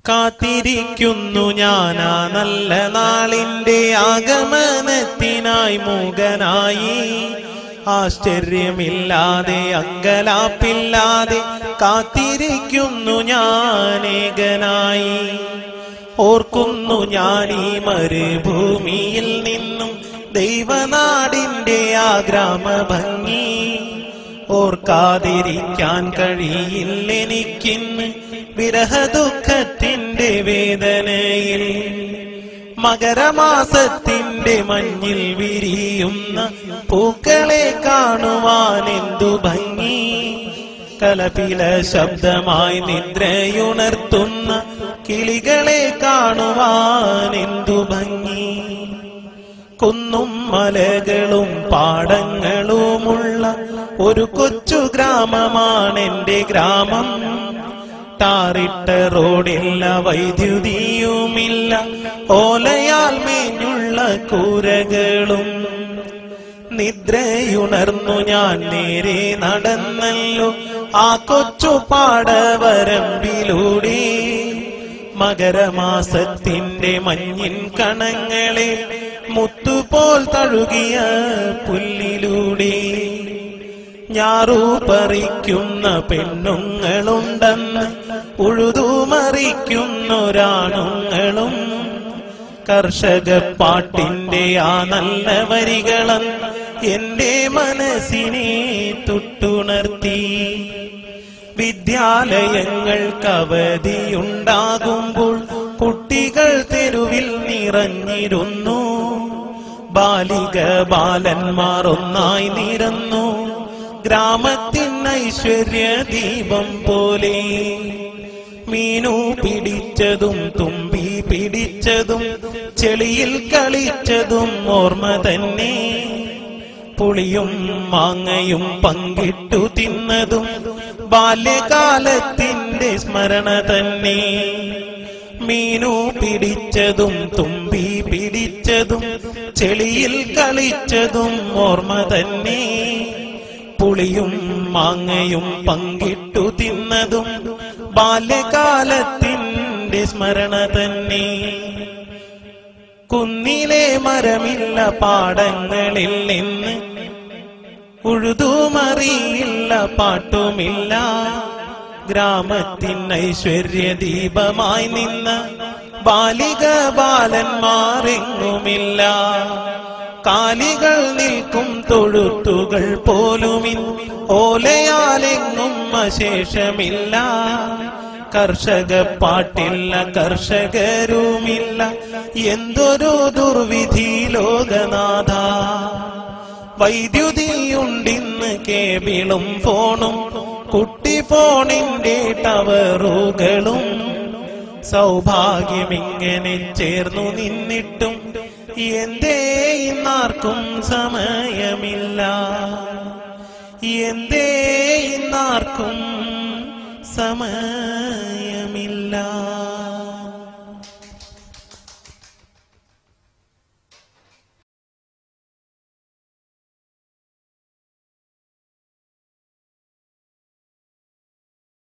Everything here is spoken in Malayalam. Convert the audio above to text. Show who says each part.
Speaker 1: കാത്തിരിക്കുന്നു ഞാനാ നല്ല നാളിന്റെ ആഗമനത്തിനായി മൂകനായി ആശ്ചര്യമില്ലാതെ അങ്കലാപ്പില്ലാതെ കാത്തിരിക്കുന്നു ഞാനേകനായി ഓർക്കുന്നു ഞാൻ ഈ മരുഭൂമിയിൽ നിന്നും ദൈവനാടിന്റെ ആ ഗ്രാമഭംഗി ഓർക്കാതിരിക്കാൻ കഴിയില്ലെനിക്കിന്ന് വിരഹദുഃഖത്തിന്റെ വേദനയിൽ മകരമാസത്തിന്റെ മഞ്ഞിൽ വിരിയുന്ന പൂക്കളെ കാണുവാൻ എന്തു ഭംഗി കലപില ശബ്ദമായി നിദ്രയുണർത്തുന്ന കിളികളെ കാണുവാൻ എന്തു ഭംഗി കുന്നും മലകളും പാടങ്ങളുമുള്ള ഒരു കൊച്ചു ഗ്രാമമാണ് ഗ്രാമം ടാറിട്ട റോഡില്ല വൈദ്യുതിയുമില്ല ഓലയാൽ മേഞ്ഞുള്ള കൂരകളും നിദ്രയുണർന്നു ഞാൻ നേരെ നടന്നല്ലോ ആ കൊച്ചു പാടവരമ്പിലൂടെ മകരമാസത്തിന്റെ മഞ്ഞിൻ കണങ്ങളെ മുത്തുപോൽ തഴുകിയ പുല്ലിലൂടെ ഞാറു പറിക്കുന്ന പെണ്ണുങ്ങളുണ്ടെന്ന് ഉഴുതുമറിക്കുന്നൊരാണുങ്ങളും കർഷക പാട്ടിന്റെ ആ നല്ല വരികളെന്ന് എന്റെ മനസ്സിനെ തൊട്ടുണർത്തി വിദ്യാലയങ്ങൾക്ക് അവധിയുണ്ടാകുമ്പോൾ കുട്ടികൾ തെരുവിൽ നിറഞ്ഞിരുന്നു ബാലിക ബാലന്മാർ ഒന്നായി നിരന്നു ഗ്രാമത്തിൻ ഐശ്വര്യ ദീപം പോലെ മീനു പിടിച്ചതും തുമ്പി പിടിച്ചതും ചെളിയിൽ കളിച്ചതും ഓർമ്മ തന്നെ പുളിയും മാങ്ങയും പങ്കിട്ടു തിന്നതും ബാല്യകാലത്തിന്റെ സ്മരണ തന്നെ മീനു പിടിച്ചതും തുമ്പി പിടിച്ചതും ചെളിയിൽ കളിച്ചതും ഓർമ്മ തന്നെ പുളിയും മാങ്ങയും പങ്കിട്ടു തിന്നതും ബാല്യകാലത്തിന്റെ സ്മരണ തന്നെ കുന്നിലെ മരമില്ല പാടങ്ങളിൽ നിന്ന് ഉഴുതുമറിയില്ല പാട്ടുമില്ല ഗ്രാമത്തിൻ ഐശ്വര്യ ദീപമായി നിന്ന ബാലിക ബാലന്മാരെങ്ങുമില്ല കാലികൾ നിൽക്കും തൊഴുത്തുകൾ പോലുമിൻ ഓലയാലെങ്ങും അശേഷമില്ല കർഷക പാട്ടില്ല കർഷകരുമില്ല എന്തൊരു ദുർവിധി ലോകനാഥ വൈദ്യുതിയുണ്ടിന്ന് കേബിളും ഫോണും കുട്ടി ഫോണിന്റെ ടവറുകളും സൗഭാഗ്യമിങ്ങനെ ചേർന്നു നിന്നിട്ടും എന്തേ ഇന്നാർക്കും സമയമില്ല എന്തേ ഇന്നാർക്കും സമയമില്ല